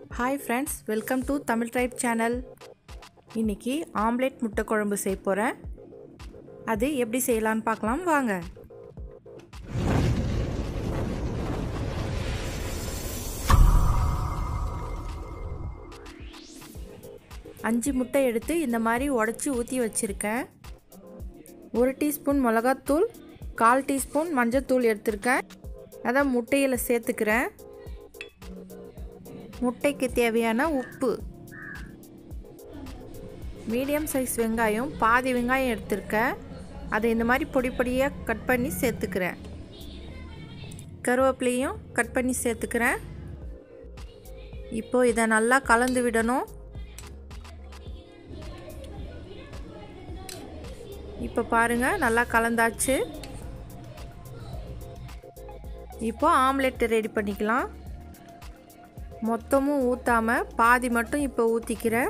hi friends welcome to Tamil tribe channel இன்னைக்கு omelette முட்டை குழம்பு செய்ய போகிறேன் அது எப்படி செய்யலான்னு பார்க்கலாம் வாங்க அஞ்சு முட்டை எடுத்து இந்த மாதிரி உடச்சி ஊற்றி வச்சுருக்கேன் ஒரு டீஸ்பூன் மிளகாத்தூள் கால் டீஸ்பூன் மஞ்சத்தூள் எடுத்திருக்கேன் அதை முட்டையில் சேர்த்துக்கிறேன் முட்டைக்கு தேவையான உப்பு மீடியம் சைஸ் வெங்காயம் பாதி வெங்காயம் எடுத்திருக்கேன் அதை இந்த மாதிரி பொடி பொடியாக கட் பண்ணி சேர்த்துக்கிறேன் கருவேப்பிலையும் கட் பண்ணி சேர்த்துக்கிறேன் இப்போ இதை நல்லா கலந்து விடணும் இப்போ பாருங்கள் நல்லா கலந்தாச்சு இப்போ ஆம்லெட் ரெடி பண்ணிக்கலாம் மொத்தமும் ஊற்றாமல் பாதி மட்டும் இப்போ ஊற்றிக்கிறேன்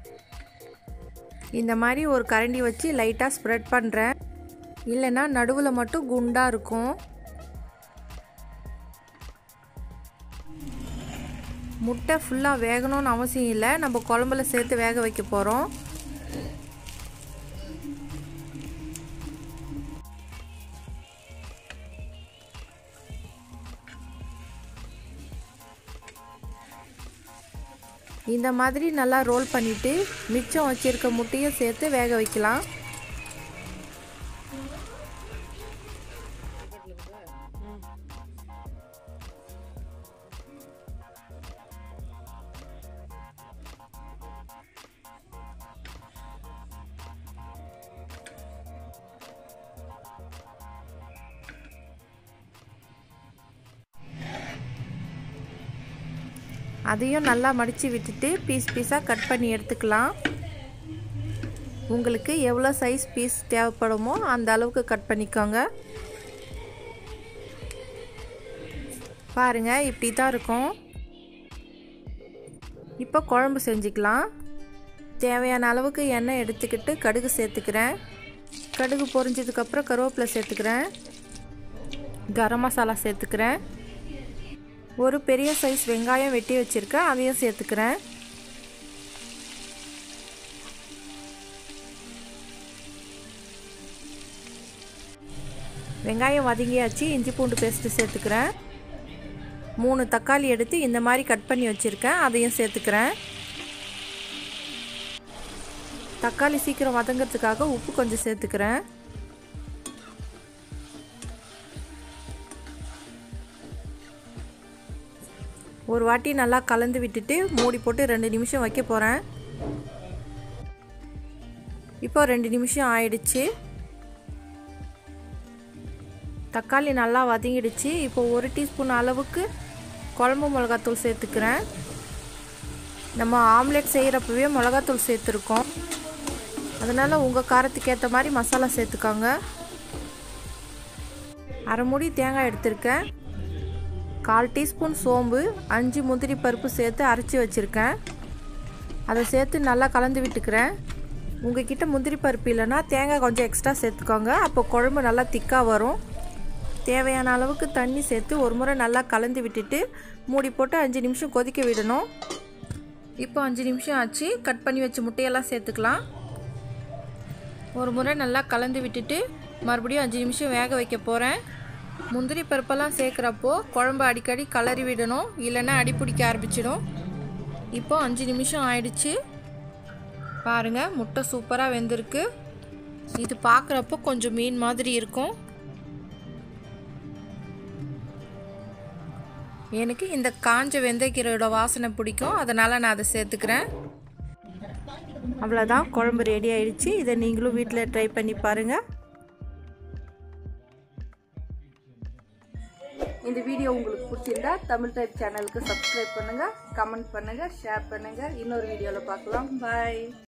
இந்த மாதிரி ஒரு கரண்டி வச்சு லைட்டாக ஸ்ப்ரெட் பண்ணுறேன் இல்லைன்னா நடுவில் மட்டும் குண்டாக இருக்கும் முட்டை ஃபுல்லாக வேகணும்னு அவசியம் இல்லை நம்ம குழம்புல சேர்த்து வேக வைக்க போகிறோம் இந்த மாதிரி நல்லா ரோல் பண்ணிவிட்டு மிச்சம் வச்சுருக்க முட்டையும் சேர்த்து வேக வைக்கலாம் அதையும் நல்லா மடித்து விட்டுட்டு பீஸ் பீஸாக கட் பண்ணி எடுத்துக்கலாம் உங்களுக்கு எவ்வளோ சைஸ் பீஸ் தேவைப்படுமோ அந்த அளவுக்கு கட் பண்ணிக்கோங்க பாருங்கள் இப்படி தான் இருக்கும் இப்போ குழம்பு செஞ்சுக்கலாம் தேவையான அளவுக்கு எண்ணெய் எடுத்துக்கிட்டு கடுகு சேர்த்துக்கிறேன் கடுகு பொரிஞ்சதுக்கப்புறம் கருவேப்பிலை சேர்த்துக்கிறேன் கரம் மசாலா சேர்த்துக்கிறேன் ஒரு பெரிய சைஸ் வெங்காயம் வெட்டி வச்சுருக்கேன் அதையும் சேர்த்துக்கிறேன் வெங்காயம் வதங்கியாச்சு இஞ்சி பூண்டு பேஸ்ட்டு சேர்த்துக்கிறேன் மூணு தக்காளி எடுத்து இந்த மாதிரி கட் பண்ணி வச்சுருக்கேன் அதையும் சேர்த்துக்கிறேன் தக்காளி சீக்கிரம் வதங்கிறதுக்காக உப்பு கொஞ்சம் சேர்த்துக்கிறேன் ஒரு வாட்டி நல்லா கலந்து விட்டுட்டு மூடி போட்டு ரெண்டு நிமிஷம் வைக்க போகிறேன் இப்போ ரெண்டு நிமிஷம் ஆயிடுச்சு தக்காளி நல்லா வதங்கிடுச்சு இப்போ ஒரு டீஸ்பூன் அளவுக்கு குழம்பு மிளகாத்தூள் சேர்த்துக்கிறேன் நம்ம ஆம்லெட் செய்கிறப்பவே மிளகாத்தூள் சேர்த்துருக்கோம் அதனால் உங்கள் காரத்துக்கு ஏற்ற மாதிரி மசாலா சேர்த்துக்கோங்க அரை மூடி தேங்காய் எடுத்திருக்கேன் கால் டீஸ்பூன் சோம்பு அஞ்சு முந்திரி பருப்பு சேர்த்து அரைச்சி வச்சுருக்கேன் அதை சேர்த்து நல்லா கலந்து விட்டுக்கிறேன் உங்ககிட்ட முந்திரி பருப்பு இல்லைன்னா தேங்காய் கொஞ்சம் எக்ஸ்ட்ரா சேர்த்துக்கோங்க அப்போ குழம்பு நல்லா திக்காக வரும் தேவையான அளவுக்கு தண்ணி சேர்த்து ஒரு முறை நல்லா கலந்து விட்டுட்டு மூடி போட்டு அஞ்சு நிமிஷம் கொதிக்க விடணும் இப்போ அஞ்சு நிமிஷம் ஆச்சு கட் பண்ணி வச்ச முட்டையெல்லாம் சேர்த்துக்கலாம் ஒரு முறை நல்லா கலந்து விட்டுட்டு மறுபடியும் அஞ்சு நிமிஷம் வேக வைக்க போகிறேன் முந்திரி பருப்பெல்லாம் சேர்க்குறப்போ குழம்பு அடிக்கடி கலரி விடணும் இல்லைன்னா அடி பிடிக்க ஆரம்பிச்சிடும் இப்போ அஞ்சு நிமிஷம் ஆயிடுச்சு பாருங்கள் முட்டை சூப்பராக வெந்திருக்கு இது பார்க்குறப்போ கொஞ்சம் மீன் மாதிரி இருக்கும் எனக்கு இந்த காஞ்ச வெந்தயக்கீரையோட வாசனை பிடிக்கும் அதனால் நான் அதை சேர்த்துக்கிறேன் அவ்வளோதான் குழம்பு ரெடி ஆயிடுச்சு இதை நீங்களும் வீட்டில் ட்ரை பண்ணி பாருங்கள் இந்த வீடியோ உங்களுக்கு பிடிச்சிருந்தா தமிழ் டைப் சேனலுக்கு சப்ஸ்கிரைப் பண்ணுங்கள் கமெண்ட் பண்ணுங்கள் ஷேர் பண்ணுங்கள் இன்னொரு வீடியோவில் பார்க்கலாம் பாய்